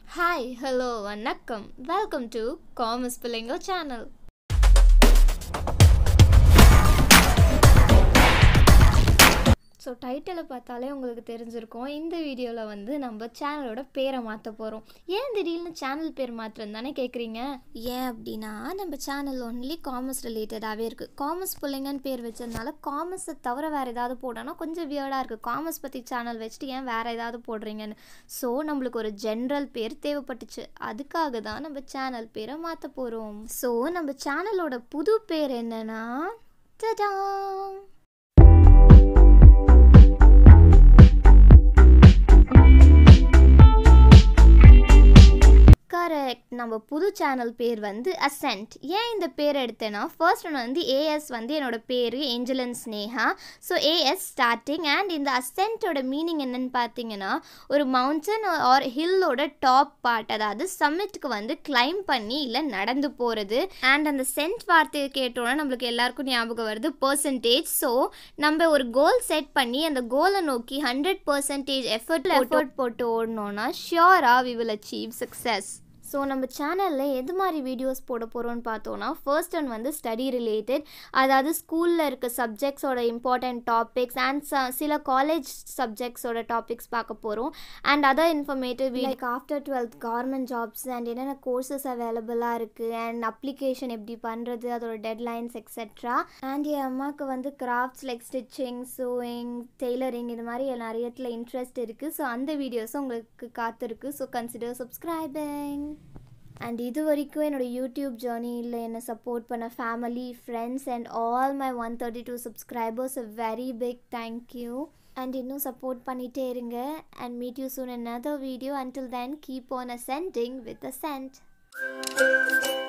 hi hello வணக்கம் welcome to commerce பிள்ளைங்க channel so டைட்டிலை பார்த்தாலே உங்களுக்கு தெரிஞ்சிருக்கும் இந்த வீடியோவில் வந்து நம்ம சேனலோட பேரை மாற்ற போகிறோம் ஏன் திடீர்னு சேனல் பேர் மாற்றுறேன்னு தானே கேட்குறீங்க ஏன் அப்படின்னா நம்ம சேனல் ஒன்லி காமர்ஸ் ரிலேட்டடாகவே இருக்குது காமர்ஸ் பிள்ளைங்கன்னு பேர் வச்சதுனால காமர்ஸை தவிர வேறு ஏதாவது போடனா கொஞ்சம் வியர்டாக இருக்குது காமர்ஸ் பற்றி சேனல் வச்சுட்டு ஏன் வேறு ஏதாவது போடுறீங்கன்னு ஸோ நம்மளுக்கு ஒரு ஜென்ரல் பேர் தேவைப்பட்டுச்சு அதுக்காக தான் நம்ம சேனல் பேரை மாற்ற போகிறோம் ஸோ நம்ம சேனலோட புது பேர் என்னன்னா டடா கரெக்ட் நம்ம புது சேனல் பேர் வந்து அசென்ட் ஏன் இந்த பேர் எடுத்தேன்னா ஃபர்ஸ்ட் ஒன்று வந்து ஏஎஸ் வந்து என்னோட பேர் Angelin Sneha so AS starting and இந்த அசென்ட்டோட மீனிங் என்னன்னு பார்த்தீங்கன்னா ஒரு மவுண்டன் ஆர் ஹில்லோட டாப் பார்ட் அதாவது சம்மிட்டுக்கு வந்து கிளைம் பண்ணி இல்லை நடந்து போகிறது அண்ட் அந்த சென்ட் வார்த்தையை கேட்டோன்னா நம்மளுக்கு எல்லாருக்கும் ஞாபகம் வருது பர்சன்டேஜ் ஸோ நம்ம ஒரு கோல் செட் பண்ணி அந்த கோலை நோக்கி ஹண்ட்ரட் பர்சன்டேஜ் எஃபர்ட் எஃபர்ட் போட்டு ஓடணும்னா ஷியோராக we will achieve success so நம்ம சேனலில் எது மாதிரி வீடியோஸ் போட போகிறோம்னு பார்த்தோன்னா ஃபர்ஸ்ட் ஒன் வந்து ஸ்டடி ரிலேட்டட் அதாவது ஸ்கூலில் இருக்க சப்ஜெக்ட்ஸோட இம்பார்ட்டண்ட் டாபிக்ஸ் அண்ட் சில காலேஜ் சப்ஜெக்ட்ஸோட டாபிக்ஸ் பார்க்க போகிறோம் and other informative like after twelfth government jobs and என்னென்ன கோர்சஸ் அவைலபிளாக இருக்குது அண்ட் அப்ளிகேஷன் எப்படி பண்ணுறது அதோட டெட்லைன்ஸ் எக்ஸெட்ரா அண்ட் என் அம்மாவுக்கு வந்து crafts like stitching sewing tailoring இது மாதிரி நிறையத்தில் இன்ட்ரெஸ்ட் இருக்குது ஸோ அந்த வீடியோஸும் உங்களுக்கு காத்திருக்கு ஸோ கன்சிடர் சப்ஸ்கிரைபிங் அண்ட் இது வரைக்கும் என்னோடய யூடியூப் ஜேர்னியில் என்னை சப்போர்ட் பண்ண family friends and all my one thirty two subscribers a very big thank you and இன்னும் சப்போர்ட் பண்ணிகிட்டே இருங்க and meet you soon another video until then keep on ascending with ascent